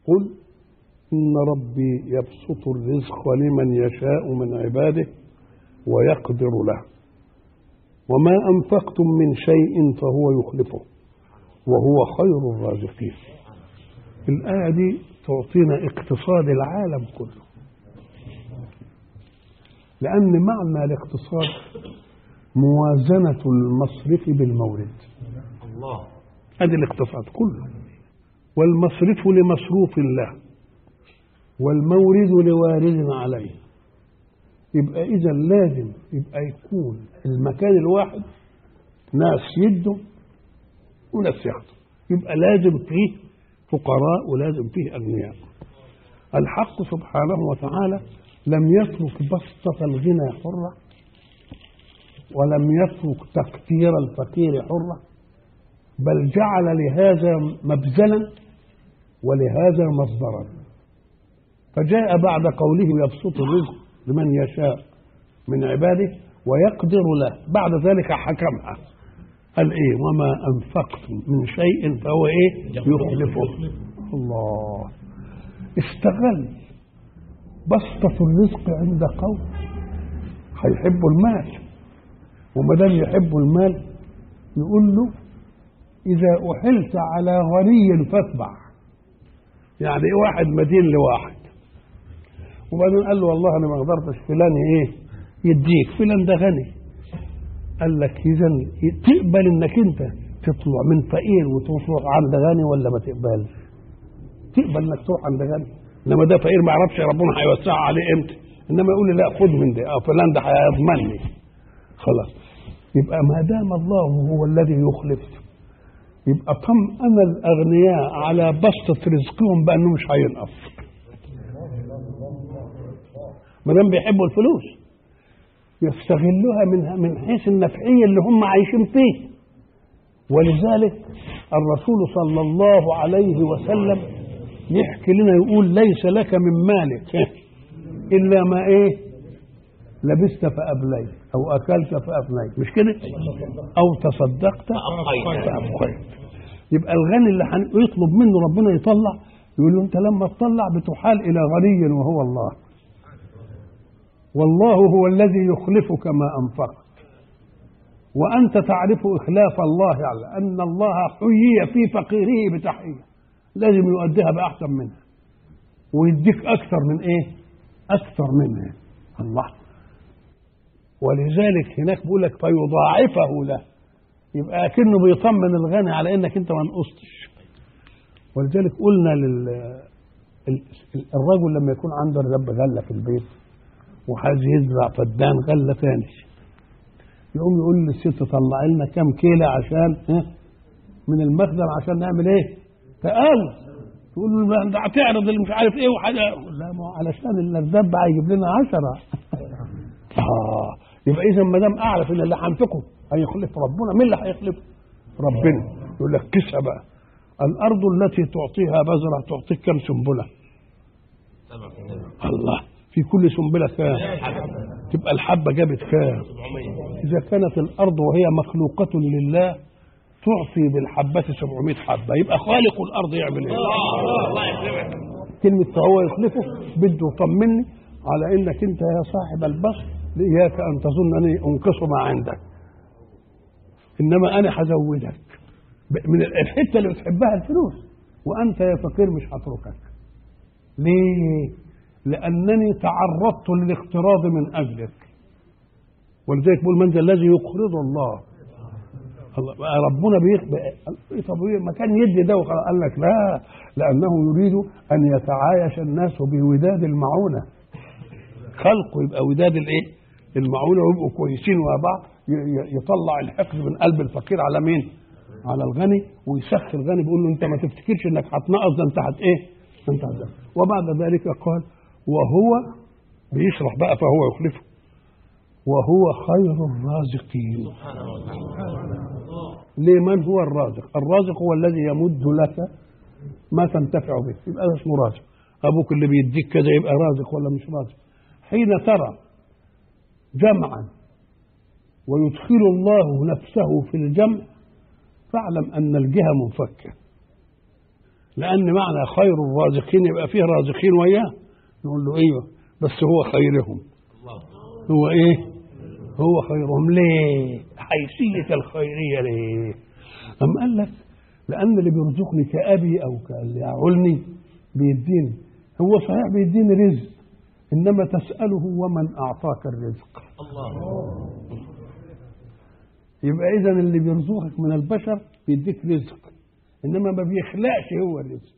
قل إن ربي يبسط الرزق لمن يشاء من عباده ويقدر له وما أنفقتم من شيء فهو يخلفه وهو خير الرازقين الآية دي تعطينا اقتصاد العالم كله لأن معنى الاقتصاد موازنة المصرف بالمورد الله هذا الاقتصاد كله والمصرف لمصروف الله والمورد لوارد عليه يبقى إذا لازم يبقى يكون المكان الواحد ناس يدوا وناس ياخدوا يبقى لازم فيه فقراء ولازم فيه أغنياء الحق سبحانه وتعالى لم يترك بسطة الغنى حرة ولم يترك تقتير الفقير حرة بل جعل لهذا مبذلا ولهذا مصدرا فجاء بعد قوله يبسط الرزق لمن يشاء من عباده ويقدر له بعد ذلك حكمها قال ايه وما انفقتم من شيء فهو ايه يخلفه الله استغل بسطة الرزق عند قوم هيحبوا المال وما دام يحبوا المال يقول له إذا أحلت على غني فاتبع يعني واحد مدين لواحد وبعدين قال له والله أنا ما قدرتش فلان إيه يديك فلان ده غني قال لك إذا تقبل إنك أنت تطلع من فقير وتروح عند غني ولا ما تقبلش؟ تقبل إنك تروح عند غني انما ده فقير ما يعرفش ربنا هيوسعه عليه امتى انما يقول لي لا خد من ده اه فلان ده هيضمنني خلاص يبقى ما دام الله هو الذي يخلف يبقى طمأن الأغنياء على بسطة رزقهم بأنه مش هينقص ما دام بيحبوا الفلوس يستغلوها من من حيث النفعية اللي هم عايشين فيه ولذلك الرسول صلى الله عليه وسلم يحكي لنا يقول ليس لك من مالك إلا ما إيه لبست فأبليت أو أكلت فأفنيت مش كده أو تصدقت فأبقيت يبقى الغني اللي يطلب منه ربنا يطلع يقول له أنت لما تطلع بتحال إلى غني وهو الله والله هو الذي يخلفك ما أنفقت وأنت تعرف إخلاف الله على أن الله حيي في فقيره بتحية لازم يؤديها بأحسن منها ويديك أكثر من إيه؟ أكثر منها الله ولذلك هناك بيقول لك فيضاعفه له يبقى كأنه بيطمن الغني على انك انت ما نقصتش ولذلك قلنا لل الرجل لما يكون عنده رب غله في البيت وعايز يزرع فدان غله ثاني يقوم يقول للست طلع لنا كام كيلة عشان ها من المخزن عشان نعمل ايه؟ تقال تقول له ده هتعرض اللي مش عارف ايه وحاجه لا ما هو علشان الرداب هيجيب لنا عشرة اه يبقى اذا ما دام اعرف ان اللي هنفقه هيخلف ربنا مين اللي هيخلفه؟ ربنا يقول لك كسها بقى الارض التي تعطيها بذره تعطيك كم سنبله؟ الله في كل سنبله كام؟ تبقى الحبه جابت كام؟ اذا كانت الارض وهي مخلوقه لله تعطي بالحبة 700 حبة يبقى خالق الأرض يعمل إيه؟ كلمة فهو يخلفه بده يطمني على إنك أنت يا صاحب البصر إياك أن تظن أني أنقص ما عندك إنما أنا هزودك من الحتة اللي بتحبها الفلوس وأنت يا فقير مش هتركك ليه؟ لأنني تعرضت للاقتراض من أجلك ولذلك بيقول من ذا الذي يقرض الله ربنا بيخبئ طب ما كان يدي ده قال لك لا لانه يريد ان يتعايش الناس بوداد المعونه خلقه يبقى وداد الايه؟ المعونه ويبقوا كويسين مع بعض يطلع الحقد من قلب الفقير على مين؟ على الغني ويسخي الغني بيقول له انت ما تفتكرش انك هتنقص ده انت هت ايه؟ انت هت وبعد ذلك قال وهو بيشرح بقى فهو يخلفه وهو خير الرازقين لمن هو الرازق الرازق هو الذي يمد لك ما تنتفع به يبقى ده اسمه رازق ابوك اللي بيديك كذا يبقى رازق ولا مش رازق حين ترى جمعا ويدخل الله نفسه في الجمع فاعلم ان الجهه منفكه لأن معنى خير الرازقين يبقى فيه رازقين وياه نقول له أيوه بس هو خيرهم هو إيه هو خيرهم ليه حيثية الخيرية ليه أم قال لك لأن اللي بيرزقني كأبي أو كاللي يعولني بيديني هو صحيح بيديني رزق إنما تسأله ومن أعطاك الرزق يبقى إذا اللي بيرزقك من البشر بيديك رزق إنما ما بيخلقش هو الرزق